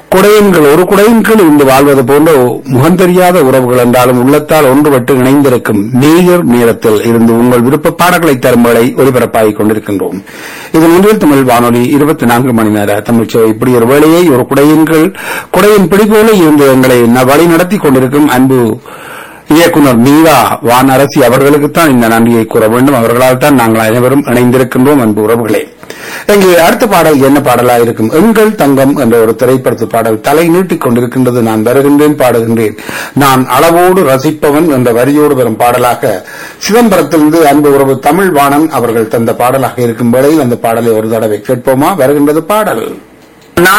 குடையன்கள் ஒரு குடையின் கீழ் இருந்து வாழ்வது போன்ற முகந்தெரியாத உறவுகள் என்றாலும் உள்ளத்தால் ஒன்றுபட்டு இணைந்திருக்கும் நேயர் நேரத்தில் இருந்து உங்கள் விருப்ப பாடல்களை தரும்பலை ஒலிபரப்பாகிக் கொண்டிருக்கின்றோம் இது முன்னில் தமிழ் வானொலி இருபத்தி நான்கு மணி நேர தமிழ் சேவை இப்படி ஒரு வேளையை ஒரு குடையின் கீழ் குடையின் பிடி போல இருந்து எங்களை ந- வழி நடத்தி கொண்டிருக்கும் அன்பு இயக்குனர் மீரா வானரசி அவர்களுக்குத்தான் இந்த நன்றியை கூற வேண்டும் அவர்களால் தான் நாங்கள் அனைவரும் இணைந்திருக்கின்றோம் அன்பு உறவுகளே இங்கே அடுத்த பாடல் என்ன பாடலா இருக்கும் எங்கள் தங்கம் என்ற ஒரு திரைப்படத்து பாடல் தலை நீட்டிக் கொண்டிருக்கின்றது நான் வருகின்றேன் பாடுகின்றேன் நான் அளவோடு ரசிப்பவன் என்ற வரியோடு வரும் பாடலாக சிதம்பரத்திலிருந்து அன்பு உறவு தமிழ் வாணன் அவர்கள் தந்த பாடலாக இருக்கும் வேளையில் அந்த பாடலை ஒரு தடவை கேட்போமா வருகின்றது பாடல்